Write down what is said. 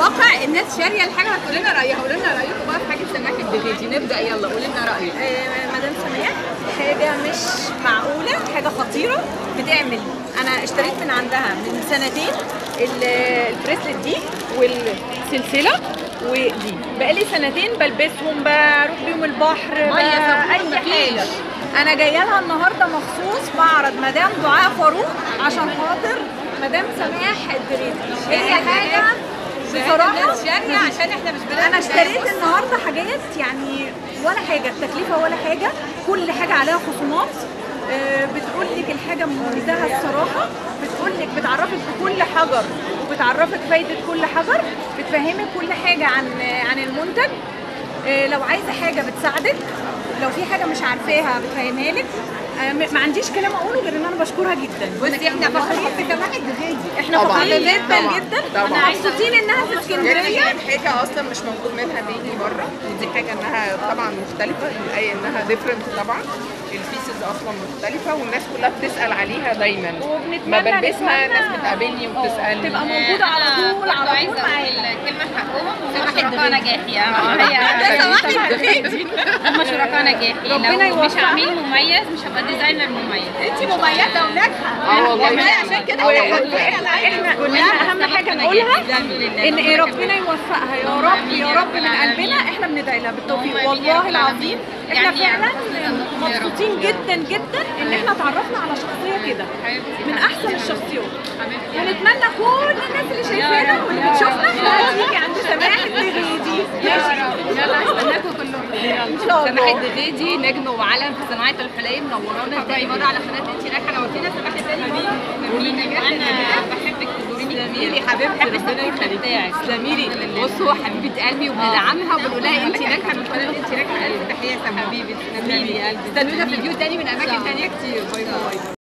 الواقع الناس شاريه الحاجه هتقول لنا رايها قولوا لنا رايكم بقى في حاجه سماح الدغيدي نبدا يلا قولي لنا رايك آه، مدام سماح حاجة مش معقولة حاجة خطيرة بتعمل أنا اشتريت من عندها من سنتين ال- البريسلت دي والسلسلة ودي بقالي سنتين بلبسهم بروح بيهم البحر ب- مية، صابون، أي مفيش. حاجة أنا جاية لها النهاردة مخصوص معرض مدام دعاء فاروق عشان خاطر مدام سماح الدريدي هي حاجة بصراحة الناس شاريه عشان احنا مش بنعرف انا اشتريت النهارده حاجات يعني ولا حاجه التكلفه ولا حاجه كل حاجه عليها خصومات آه، بتقول لك الحاجه بمنتهى الصراحه بتقول لك بتعرفك بكل حجر وبتعرفك فايده كل حجر بتفهمك كل حاجه عن عن المنتج آه، لو عايزه حاجه بتساعدك لو في حاجه مش عارفاها بتفهمها لك آه، م- ما عنديش كلام اقوله غير ان انا بشكرها جدا بصي احنا فخورين بسماح الدغيدي احنا طبعاً. فخورين جدا طبعاً. جدا طبعاً. مبسوطين انها في اسكندريه يعني حاجة أصلا مش موجود منها تاني بره ودي حاجة إنها طبعا مختلفة أي إنها ديفرنت طبعا البيسز أصلا مختلفة والناس كلها بتسأل عليها دايما وبنتمنى ما بلبسها نتمنى- ناس بتقابلني اه، وبتسألني تبقى موجودة على أنا طول برضه على طول عايزه معانا اقول كلمه حقهم سماح هم شركاء الدغيدي. نجاحي يعني ده سماح هي الدغيدي هم شركاء نجاحي ربنا لو مش يوفقها. عميل مميز مش هبقى ديزاينر مميز انت مميزه وناجحه اه والله والله فعلا. عشان كده اه احنا والله حابين فعلا. العيله احنا كلها احنا اهم حاجه نقولها ان ايه ربنا يوفقها يا رب آمين يا يا رب رب من العالمين. قلبنا احنا بندعي لها بالتوفيق آمين يا رب والله العظيم العالمين. احنا يعني فعلا يرزقكم يا رب. مبسوطين جدا جدا ان احنا اتعرفنا على شخصيه كده حبيبتي، من حبيبتي، احسن الشخصيات حبيبتي. ونتمنى كل الناس اللي شايفانا واللي بتشوفنا انها تيجي عند سماح الدغيدي يا رب يلا استناكم كلكم ان شاء سماح الله الدغيدي نجم وعلم في صناعه الحلايب منورانا تاني مره على قناه انت ناجحه نورتينا سماح تاني مره انا بحبك تزوريني تسلمي لي كتير حبيبتي ربنا يخليك تسلمي لي بصوا حبيبه قلبي وبندعمها وبنقول لها انت ناجحه من قناه انت ناجحه الف تحيه سما حبيبي تسلمي لي استنونا في فيديو تاني من اماكن تانيه كتير باي باي